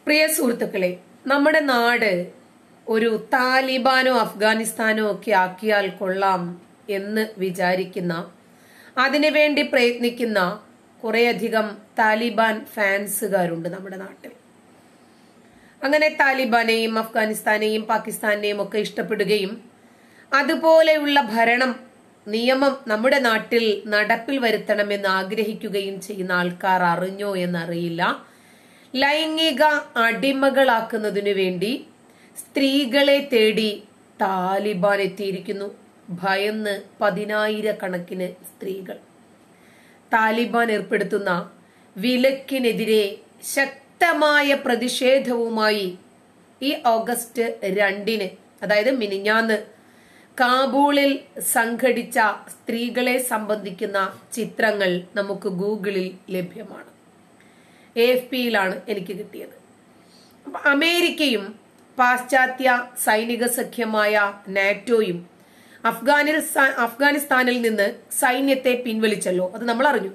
പ്രിയ സുഹൃത്തുക്കളെ നമ്മുടെ നാട് ഒരു താലിബാനോ അഫ്ഗാനിസ്ഥാനോ ഒക്കെ ആക്കിയാൽ കൊള്ളാം എന്ന് വിചാരിക്കുന്ന അതിനുവേണ്ടി പ്രയത്നിക്കുന്ന കുറേയധികം താലിബാൻ ഫാൻസുകാരുണ്ട് നമ്മുടെ നാട്ടിൽ അങ്ങനെ താലിബാനെയും അഫ്ഗാനിസ്ഥാനെയും പാകിസ്ഥാനെയും ഒക്കെ ഇഷ്ടപ്പെടുകയും അതുപോലെയുള്ള ഭരണം നിയമം നമ്മുടെ നാട്ടിൽ നടപ്പിൽ വരുത്തണമെന്ന് ആഗ്രഹിക്കുകയും ചെയ്യുന്ന ആൾക്കാർ അറിഞ്ഞോ എന്നറിയില്ല ലൈംഗിക അടിമകളാക്കുന്നതിനു വേണ്ടി സ്ത്രീകളെ തേടി താലിബാൻ എത്തിയിരിക്കുന്നു ഭയന്ന് പതിനായിരക്കണക്കിന് സ്ത്രീകൾ താലിബാൻ ഏർപ്പെടുത്തുന്ന വിലക്കിനെതിരെ ശക്തമായ പ്രതിഷേധവുമായി ഈ ഓഗസ്റ്റ് രണ്ടിന് അതായത് മിനിഞ്ഞാന്ന് കാബൂളിൽ സംഘടിച്ച സ്ത്രീകളെ സംബന്ധിക്കുന്ന ചിത്രങ്ങൾ നമുക്ക് ഗൂഗിളിൽ ലഭ്യമാണ് എ എഫ് പിയിലാണ് എനിക്ക് കിട്ടിയത് അപ്പൊ അമേരിക്കയും പാശ്ചാത്യ സൈനിക സഖ്യമായ നാറ്റോയും അഫ്ഗാനിൽ അഫ്ഗാനിസ്ഥാനിൽ നിന്ന് സൈന്യത്തെ പിൻവലിച്ചല്ലോ അത് നമ്മൾ അറിഞ്ഞു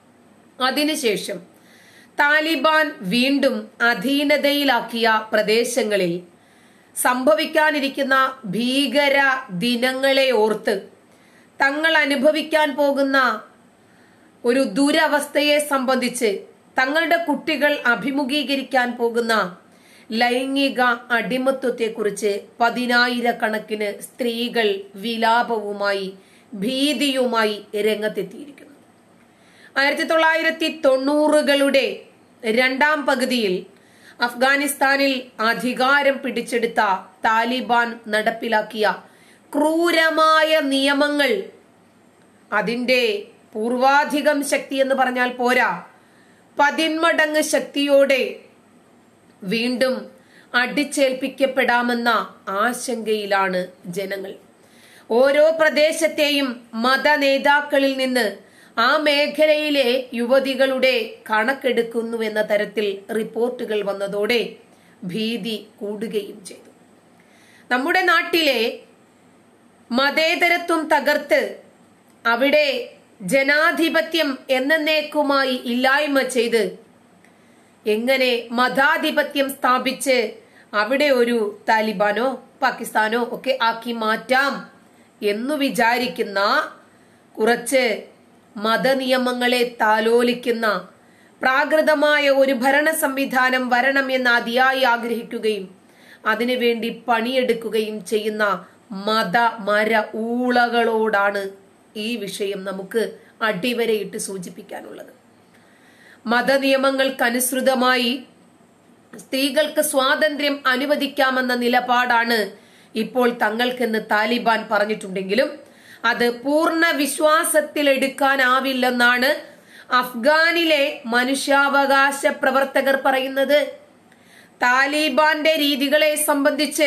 അതിനുശേഷം താലിബാൻ വീണ്ടും അധീനതയിലാക്കിയ പ്രദേശങ്ങളിൽ സംഭവിക്കാനിരിക്കുന്ന ഭീകര ദിനങ്ങളെ ഓർത്ത് തങ്ങൾ അനുഭവിക്കാൻ പോകുന്ന ഒരു ദുരവസ്ഥയെ സംബന്ധിച്ച് തങ്ങളുടെ കുട്ടികൾ അഭിമുഖീകരിക്കാൻ പോകുന്ന ലൈംഗിക അടിമത്വത്തെക്കുറിച്ച് പതിനായിരക്കണക്കിന് സ്ത്രീകൾ വിലാപവുമായി ഭീതിയുമായി രംഗത്തെത്തിയിരിക്കുന്നു ആയിരത്തി തൊള്ളായിരത്തി തൊണ്ണൂറുകളുടെ രണ്ടാം പകുതിയിൽ അഫ്ഗാനിസ്ഥാനിൽ അധികാരം പിടിച്ചെടുത്ത താലിബാൻ നടപ്പിലാക്കിയ ക്രൂരമായ നിയമങ്ങൾ അതിന്റെ പൂർവാധികം ശക്തി എന്ന് പറഞ്ഞാൽ പോരാ പതിന്മടങ്ങ് ശക്തിയോടെ വീണ്ടും അടിച്ചേൽപ്പിക്കപ്പെടാമെന്ന ആശങ്കയിലാണ് ജനങ്ങൾ ഓരോ പ്രദേശത്തെയും മത നേതാക്കളിൽ നിന്ന് ആ മേഖലയിലെ യുവതികളുടെ കണക്കെടുക്കുന്നുവെന്ന തരത്തിൽ റിപ്പോർട്ടുകൾ വന്നതോടെ ഭീതി കൂടുകയും ചെയ്തു നമ്മുടെ നാട്ടിലെ മതേതരത്വം തകർത്ത് അവിടെ ജനാധിപത്യം എന്നേക്കുമായി ഇല്ലായ്മ ചെയ്ത് എങ്ങനെ മതാധിപത്യം സ്ഥാപിച്ച് അവിടെ ഒരു താലിബാനോ പാകിസ്ഥാനോ ഒക്കെ ആക്കി മാറ്റാം എന്നു വിചാരിക്കുന്ന കുറച്ച് മതനിയമങ്ങളെ താലോലിക്കുന്ന പ്രാകൃതമായ ഒരു ഭരണ സംവിധാനം വരണം എന്ന് അതിയായി ആഗ്രഹിക്കുകയും അതിനുവേണ്ടി പണിയെടുക്കുകയും ചെയ്യുന്ന മത മര ഊളകളോടാണ് ഈ വിഷയം നമുക്ക് അടിവരയിട്ട് സൂചിപ്പിക്കാനുള്ളത് മതനിയമങ്ങൾക്കനുസൃതമായി സ്ത്രീകൾക്ക് സ്വാതന്ത്ര്യം അനുവദിക്കാമെന്ന നിലപാടാണ് ഇപ്പോൾ തങ്ങൾക്കെന്ന് താലിബാൻ പറഞ്ഞിട്ടുണ്ടെങ്കിലും അത് പൂർണ്ണ വിശ്വാസത്തിൽ എടുക്കാനാവില്ലെന്നാണ് അഫ്ഗാനിലെ മനുഷ്യാവകാശ പ്രവർത്തകർ പറയുന്നത് താലിബാന്റെ രീതികളെ സംബന്ധിച്ച്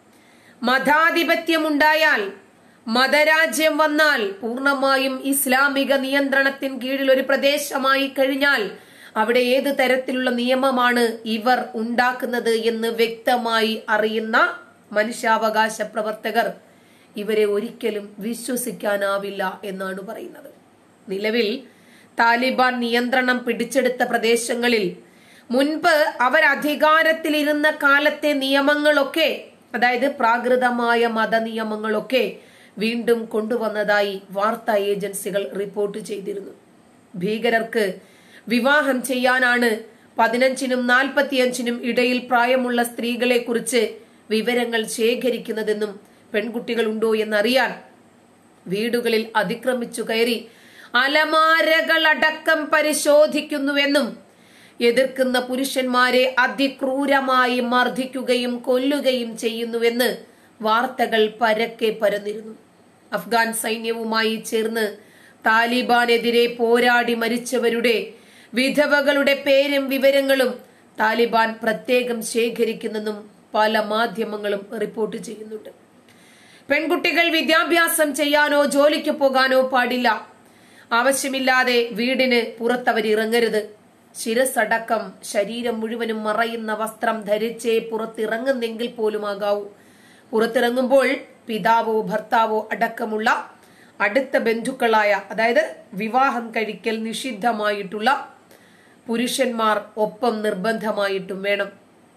മതാധിപത്യമുണ്ടായാൽ മതരാജ്യം വന്നാൽ പൂർണ്ണമായും ഇസ്ലാമിക നിയന്ത്രണത്തിന് കീഴിൽ ഒരു പ്രദേശമായി കഴിഞ്ഞാൽ അവിടെ ഏത് തരത്തിലുള്ള നിയമമാണ് ഇവർ ഉണ്ടാക്കുന്നത് എന്ന് വ്യക്തമായി അറിയുന്ന മനുഷ്യാവകാശ പ്രവർത്തകർ ഇവരെ ഒരിക്കലും വിശ്വസിക്കാനാവില്ല എന്നാണ് പറയുന്നത് നിലവിൽ താലിബാൻ നിയന്ത്രണം പിടിച്ചെടുത്ത പ്രദേശങ്ങളിൽ മുൻപ് അവർ അധികാരത്തിലിരുന്ന കാലത്തെ നിയമങ്ങളൊക്കെ അതായത് പ്രാകൃതമായ മതനിയമങ്ങളൊക്കെ വീണ്ടും കൊണ്ടുവന്നതായി വാർത്താ ഏജൻസികൾ റിപ്പോർട്ട് ചെയ്തിരുന്നു ഭീകരർക്ക് വിവാഹം ചെയ്യാനാണ് പതിനഞ്ചിനും നാൽപ്പത്തിയഞ്ചിനും ഇടയിൽ പ്രായമുള്ള സ്ത്രീകളെ കുറിച്ച് വിവരങ്ങൾ ശേഖരിക്കുന്നതെന്നും പെൺകുട്ടികൾ ഉണ്ടോ എന്നറിയാൻ വീടുകളിൽ അതിക്രമിച്ചു കയറി അലമാരകളടക്കം പരിശോധിക്കുന്നുവെന്നും എതിർക്കുന്ന പുരുഷന്മാരെ അതിക്രൂരമായി മർദ്ദിക്കുകയും കൊല്ലുകയും ചെയ്യുന്നുവെന്ന് വാർത്തകൾ പരക്കെ പരന്നിരുന്നു അഫ്ഗാൻ സൈന്യവുമായി ചേർന്ന് താലിബാനെതിരെ പോരാടി മരിച്ചവരുടെ വിധവകളുടെ പേരും വിവരങ്ങളും താലിബാൻ പ്രത്യേകം ശേഖരിക്കുന്നെന്നും പല മാധ്യമങ്ങളും റിപ്പോർട്ട് ചെയ്യുന്നുണ്ട് പെൺകുട്ടികൾ വിദ്യാഭ്യാസം ചെയ്യാനോ ജോലിക്ക് പോകാനോ പാടില്ല ആവശ്യമില്ലാതെ വീടിന് പുറത്തവരിറങ്ങരുത് ശിരസടക്കം ശരീരം മുഴുവനും മറയുന്ന വസ്ത്രം ധരിച്ചേ പുറത്തിറങ്ങുന്നെങ്കിൽ പോലുമാകാവൂ പുറത്തിറങ്ങുമ്പോൾ പിതാവോ ഭർത്താവോ അടക്കമുള്ള അടുത്ത ബന്ധുക്കളായ അതായത് വിവാഹം കഴിക്കൽ നിഷിദ്ധമായിട്ടുള്ള പുരുഷന്മാർ ഒപ്പം നിർബന്ധമായിട്ടും വേണം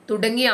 തുടങ്ങിയ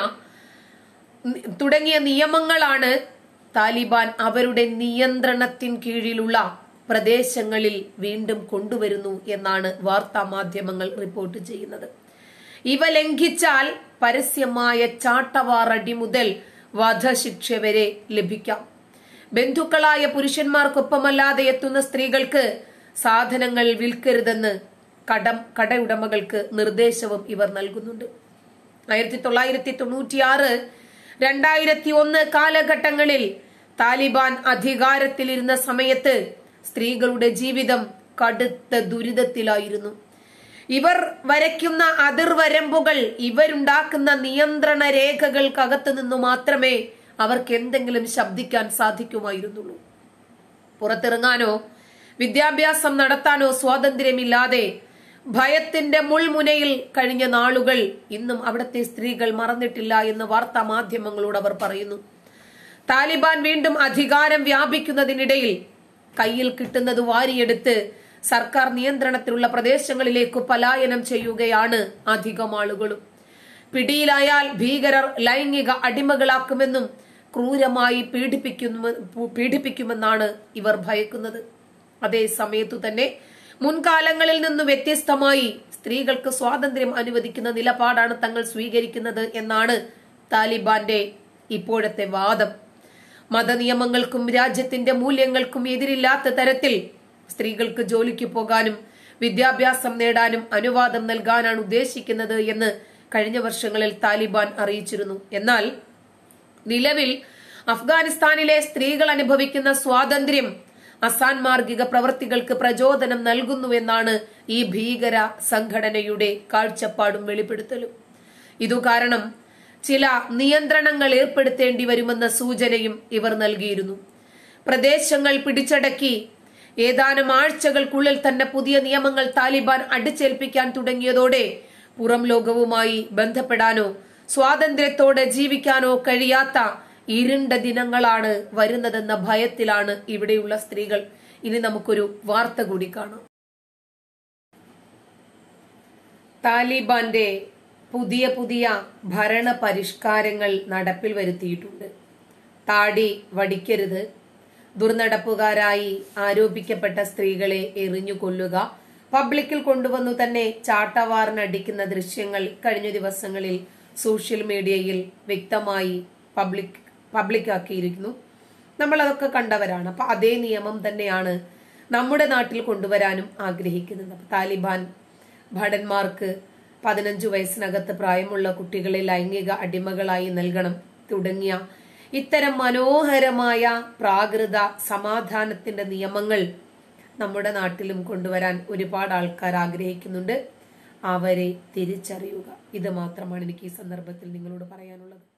തുടങ്ങിയ നിയമങ്ങളാണ് താലിബാൻ അവരുടെ നിയന്ത്രണത്തിൻ കീഴിലുള്ള പ്രദേശങ്ങളിൽ വീണ്ടും കൊണ്ടുവരുന്നു എന്നാണ് വാർത്താ മാധ്യമങ്ങൾ റിപ്പോർട്ട് ചെയ്യുന്നത് ഇവ ലംഘിച്ചാൽ പരസ്യമായ ചാട്ടവാറടി മുതൽ വധശിക്ഷ വരെ ലഭിക്കാം ബന്ധുക്കളായ പുരുഷന്മാർക്കൊപ്പമല്ലാതെ എത്തുന്ന സ്ത്രീകൾക്ക് സാധനങ്ങൾ വിൽക്കരുതെന്ന് കടം കടയുടമകൾക്ക് നിർദ്ദേശവും ഇവർ നൽകുന്നുണ്ട് ആയിരത്തി തൊള്ളായിരത്തി തൊണ്ണൂറ്റിയാറ് രണ്ടായിരത്തി ഒന്ന് കാലഘട്ടങ്ങളിൽ താലിബാൻ അധികാരത്തിലിരുന്ന സമയത്ത് സ്ത്രീകളുടെ ജീവിതം കടുത്ത ദുരിതത്തിലായിരുന്നു ഇവർ വരയ്ക്കുന്ന അതിർവരമ്പുകൾ ഇവരുണ്ടാക്കുന്ന നിയന്ത്രണ രേഖകൾക്കകത്ത് നിന്നു മാത്രമേ അവർക്ക് എന്തെങ്കിലും ശബ്ദിക്കാൻ സാധിക്കുമായിരുന്നുള്ളൂ പുറത്തിറങ്ങാനോ വിദ്യാഭ്യാസം നടത്താനോ സ്വാതന്ത്ര്യമില്ലാതെ ഭയത്തിന്റെ മുൾമുനയിൽ കഴിഞ്ഞ നാളുകൾ ഇന്നും അവിടുത്തെ സ്ത്രീകൾ മറന്നിട്ടില്ല എന്ന് വാർത്താ മാധ്യമങ്ങളോട് അവർ പറയുന്നു താലിബാൻ വീണ്ടും അധികാരം വ്യാപിക്കുന്നതിനിടയിൽ കയ്യിൽ കിട്ടുന്നത് വാരിയെടുത്ത് സർക്കാർ നിയന്ത്രണത്തിലുള്ള പ്രദേശങ്ങളിലേക്ക് പലായനം ചെയ്യുകയാണ് അധികം ആളുകളും പിടിയിലായാൽ ഭീകരർ ലൈംഗിക അടിമകളാക്കുമെന്നും ക്രൂരമായി പീഡിപ്പിക്കുന്നു പീഡിപ്പിക്കുമെന്നാണ് ഇവർ ഭയക്കുന്നത് അതേ സമയത്തു തന്നെ മുൻകാലങ്ങളിൽ നിന്ന് വ്യത്യസ്തമായി സ്ത്രീകൾക്ക് സ്വാതന്ത്ര്യം അനുവദിക്കുന്ന നിലപാടാണ് തങ്ങൾ സ്വീകരിക്കുന്നത് എന്നാണ് താലിബാന്റെ ഇപ്പോഴത്തെ വാദം മതനിയമങ്ങൾക്കും രാജ്യത്തിന്റെ മൂല്യങ്ങൾക്കും എതിരില്ലാത്ത തരത്തിൽ സ്ത്രീകൾക്ക് ജോലിക്ക് പോകാനും വിദ്യാഭ്യാസം നേടാനും അനുവാദം നൽകാനാണ് ഉദ്ദേശിക്കുന്നത് എന്ന് കഴിഞ്ഞ വർഷങ്ങളിൽ താലിബാൻ അറിയിച്ചിരുന്നു എന്നാൽ നിലവിൽ അഫ്ഗാനിസ്ഥാനിലെ സ്ത്രീകൾ അനുഭവിക്കുന്ന സ്വാതന്ത്ര്യം അസാൻമാർഗിക പ്രവൃത്തികൾക്ക് പ്രചോദനം നൽകുന്നുവെന്നാണ് ഈ ഭീകര സംഘടനയുടെ കാഴ്ചപ്പാടും വെളിപ്പെടുത്തലും ഇതു കാരണം ചില നിയന്ത്രണങ്ങൾ ഏർപ്പെടുത്തേണ്ടി വരുമെന്ന സൂചനയും ഇവർ നൽകിയിരുന്നു പ്രദേശങ്ങൾ പിടിച്ചടക്കി ഏതാനും ആഴ്ചകൾക്കുള്ളിൽ തന്നെ പുതിയ നിയമങ്ങൾ താലിബാൻ അടിച്ചേൽപ്പിക്കാൻ തുടങ്ങിയതോടെ പുറം ലോകവുമായി ബന്ധപ്പെടാനോ സ്വാതന്ത്ര്യത്തോടെ ജീവിക്കാനോ കഴിയാത്ത ഇരുണ്ട ദിനങ്ങളാണ് വരുന്നതെന്ന ഭയത്തിലാണ് ഇവിടെയുള്ള സ്ത്രീകൾ ഇനി നമുക്കൊരു വാർത്ത കൂടി കാണാം താലിബാന്റെ പുതിയ പുതിയ ഭരണ പരിഷ്കാരങ്ങൾ നടപ്പിൽ വരുത്തിയിട്ടുണ്ട് താടി വടിക്കരുത് ദുർനടപ്പുകാരായി ആരോപിക്കപ്പെട്ട സ്ത്രീകളെ എറിഞ്ഞു കൊല്ലുക പബ്ലിക്കിൽ കൊണ്ടുവന്നു തന്നെ ചാട്ടവാറിനടിക്കുന്ന ദൃശ്യങ്ങൾ കഴിഞ്ഞ ദിവസങ്ങളിൽ സോഷ്യൽ മീഡിയയിൽ വ്യക്തമായി പബ്ലിക് പബ്ലിക്കാക്കിയിരിക്കുന്നു നമ്മൾ അതൊക്കെ കണ്ടവരാണ് അപ്പൊ അതേ നിയമം തന്നെയാണ് നമ്മുടെ നാട്ടിൽ കൊണ്ടുവരാനും ആഗ്രഹിക്കുന്നത് അപ്പൊ താലിബാൻ ഭടന്മാർക്ക് പതിനഞ്ചു വയസ്സിനകത്ത് പ്രായമുള്ള കുട്ടികളെ ലൈംഗിക അടിമകളായി നൽകണം തുടങ്ങിയ ഇത്തരം മനോഹരമായ പ്രാകൃത സമാധാനത്തിന്റെ നിയമങ്ങൾ നമ്മുടെ നാട്ടിലും കൊണ്ടുവരാൻ ഒരുപാട് ആൾക്കാർ ആഗ്രഹിക്കുന്നുണ്ട് അവരെ തിരിച്ചറിയുക ഇത് മാത്രമാണ് എനിക്ക് ഈ സന്ദർഭത്തിൽ നിങ്ങളോട് പറയാനുള്ളത്